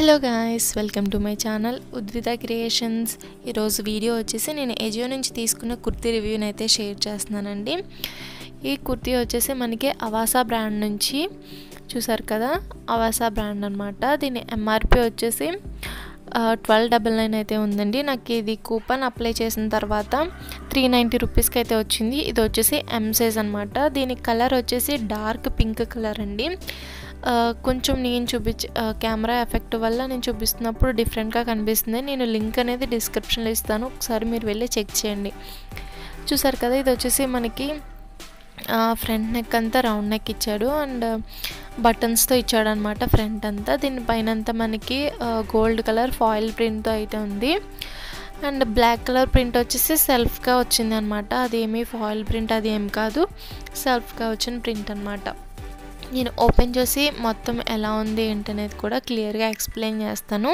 hello guys welcome to my channel Udvitha creations ఈరోజు video వచ్చేసి నేను ఎజియో నుంచి తీసుకున్న కుర్తీ రివ్యూని అయితే షేర్ చేస్తున్నానండి ఈ కుర్తీ వచ్చేసి మనకి అవాసా బ్రాండ్ నుంచి చూసారు కదా అవాసా బ్రాండ్ అనమాట దీని ఎంఆర్పి వచ్చేసి ట్వెల్వ్ డబల్ నైన్ అయితే ఉందండి నాకు ఇది కూపన్ అప్లై చేసిన తర్వాత త్రీ నైంటీ రూపీస్కి అయితే వచ్చింది ఇది వచ్చేసి ఎం సైజ్ అనమాట దీని కలర్ వచ్చేసి డార్క్ పింక్ కలర్ అండి ఆ, కొంచెం నేను చూపించ కెమెరా ఎఫెక్ట్ వల్ల నేను చూపిస్తున్నప్పుడు డిఫరెంట్గా కనిపిస్తుంది నేను లింక్ అనేది డిస్క్రిప్షన్లో ఇస్తాను ఒకసారి మీరు వెళ్ళి చెక్ చేయండి చూసారు కదా ఇది వచ్చేసి మనకి ఫ్రంట్ నెక్ అంతా రౌండ్ నెక్ ఇచ్చాడు అండ్ బటన్స్తో ఇచ్చాడు అనమాట ఫ్రంట్ అంతా దీనిపైన అంతా మనకి గోల్డ్ కలర్ ఫాయిల్ ప్రింట్తో అయితే ఉంది అండ్ బ్లాక్ కలర్ ప్రింట్ వచ్చేసి సెల్ఫ్గా వచ్చింది అనమాట అదేమి ఫాయిల్ ప్రింట్ అది ఏం కాదు సెల్ఫ్గా వచ్చిన ప్రింట్ అనమాట నేను ఓపెన్ చేసి మొత్తం ఎలా ఉంది ఏంటనేది కూడా క్లియర్గా ఎక్స్ప్లెయిన్ చేస్తాను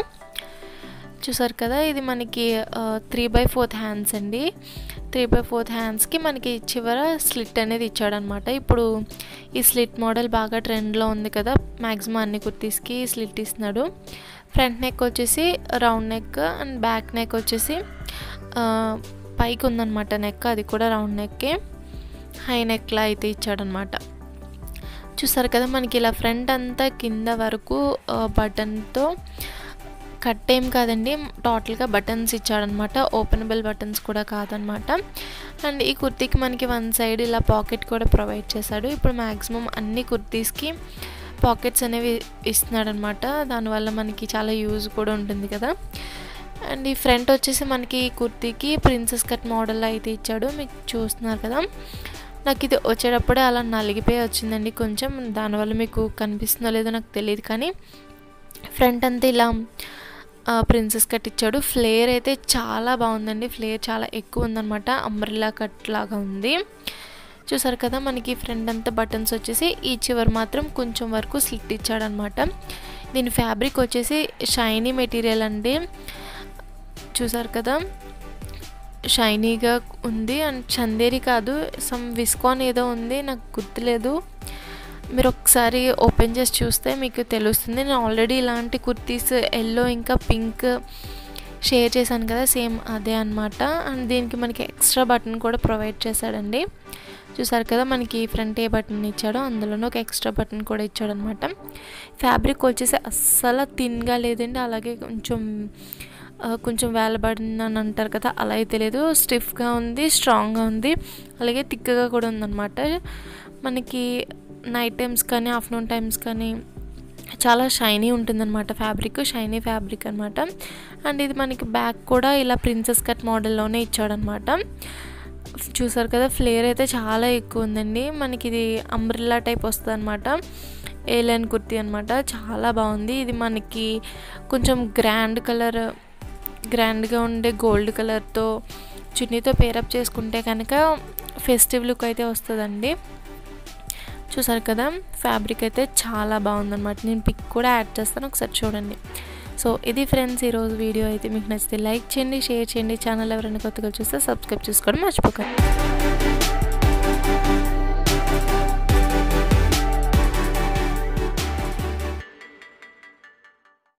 చూసారు కదా ఇది మనకి త్రీ బై ఫోర్త్ హ్యాండ్స్ అండి త్రీ బై ఫోర్త్ హ్యాండ్స్కి మనకి చివర స్లిట్ అనేది ఇచ్చాడనమాట ఇప్పుడు ఈ స్లిట్ మోడల్ బాగా ట్రెండ్లో ఉంది కదా మ్యాక్సిమం అన్ని కుర్తీస్కి స్లిట్ ఇస్తున్నాడు ఫ్రంట్ నెక్ వచ్చేసి round neck and back neck వచ్చేసి ఆ, పైకి ఉందన్నమాట నెక్ అది కూడా రౌండ్ నెక్కే హై నెక్లా అయితే ఇచ్చాడనమాట చూసారు కదా మనకి ఇలా ఫ్రంట్ అంతా కింద వరకు బటన్తో కట్ ఏం కాదండి టోటల్గా బటన్స్ ఇచ్చాడనమాట ఓపెనబుల్ బటన్స్ కూడా కాదనమాట అండ్ ఈ కుర్తీకి మనకి వన్ సైడ్ ఇలా పాకెట్ కూడా ప్రొవైడ్ చేశాడు ఇప్పుడు మ్యాక్సిమం అన్ని కుర్తీస్కి పాకెట్స్ అనేవి ఇస్తున్నాడనమాట దానివల్ల మనకి చాలా యూజ్ కూడా ఉంటుంది కదా అండ్ ఈ ఫ్రంట్ వచ్చేసి మనకి ఈ కుర్తీకి ప్రిన్సెస్ కట్ మోడల్ అయితే ఇచ్చాడు మీకు చూస్తున్నారు కదా నాకు ఇది వచ్చేటప్పుడే అలా నలిగిపోయి వచ్చిందండి కొంచెం దానివల్ల మీకు కనిపిస్తుందో లేదో నాకు తెలియదు కానీ ఫ్రంట్ అంతా ఇలా ప్రిన్సెస్ కట్ ఇచ్చాడు ఫ్లేర్ అయితే చాలా బాగుందండి ఫ్లేర్ చాలా ఎక్కువ ఉందన్నమాట అంబ్రిల్లా కట్ లాగా ఉంది చూసారు కదా మనకి ఫ్రంట్ అంతా బటన్స్ వచ్చేసి ఈ చివరి మాత్రం కొంచెం వరకు స్లిట్ ఇచ్చాడనమాట దీని ఫ్యాబ్రిక్ వచ్చేసి షైనీ మెటీరియల్ అండి చూసారు కదా షైనీగా ఉంది అండ్ చందేరి కాదు సమ్ విస్కాన్ ఏదో ఉంది నాకు గుర్తులేదు మీరు ఒకసారి ఓపెన్ చేసి చూస్తే మీకు తెలుస్తుంది నేను ఆల్రెడీ ఇలాంటి కుర్తీస్ ఎల్లో ఇంకా పింక్ షేర్ చేశాను కదా సేమ్ అదే అనమాట అండ్ దీనికి మనకి ఎక్స్ట్రా బటన్ కూడా ప్రొవైడ్ చేశాడండి చూసారు కదా మనకి ఫ్రంట్ ఏ బటన్ ఇచ్చాడో అందులోనే ఒక ఎక్స్ట్రా బటన్ కూడా ఇచ్చాడనమాట ఫ్యాబ్రిక్ వచ్చేసి అస్సలు థిన్గా లేదండి అలాగే కొంచెం ఆ, కొంచెం వేలబడింది అని అంటారు కదా అలా అయితే లేదు స్టిఫ్గా ఉంది స్ట్రాంగ్గా ఉంది అలాగే థిక్గా కూడా ఉందన్నమాట మనకి నైట్ టైమ్స్ కానీ ఆఫ్టర్నూన్ టైమ్స్ కానీ చాలా షైనీ ఉంటుందన్నమాట ఫ్యాబ్రిక్ షైనీ ఫ్యాబ్రిక్ అనమాట అండ్ ఇది మనకి బ్యాక్ కూడా ఇలా ప్రిన్సెస్ కట్ మోడల్లోనే ఇచ్చాడనమాట చూసారు కదా ఫ్లేర్ అయితే చాలా ఎక్కువ ఉందండి మనకి ఇది అంబ్రిల్లా టైప్ వస్తుంది అనమాట ఏలైన్ కుర్తీ అనమాట చాలా బాగుంది ఇది మనకి కొంచెం గ్రాండ్ కలర్ గ్రాండ్గా ఉండే గోల్డ్ కలర్తో చున్నీతో పేరప్ చేసుకుంటే కనుక ఫెస్టివ్ లుక్ అయితే వస్తుందండి చూసారు కదా ఫ్యాబ్రిక్ అయితే చాలా బాగుందన్నమాట నేను పిక్ కూడా యాడ్ చేస్తాను ఒకసారి చూడండి సో ఇది ఫ్రెండ్స్ ఈరోజు వీడియో అయితే మీకు నచ్చితే లైక్ చేయండి షేర్ చేయండి ఛానల్ ఎవరైనా కొత్తగా చూస్తే సబ్స్క్రైబ్ చేసుకోవడం మర్చిపోకండి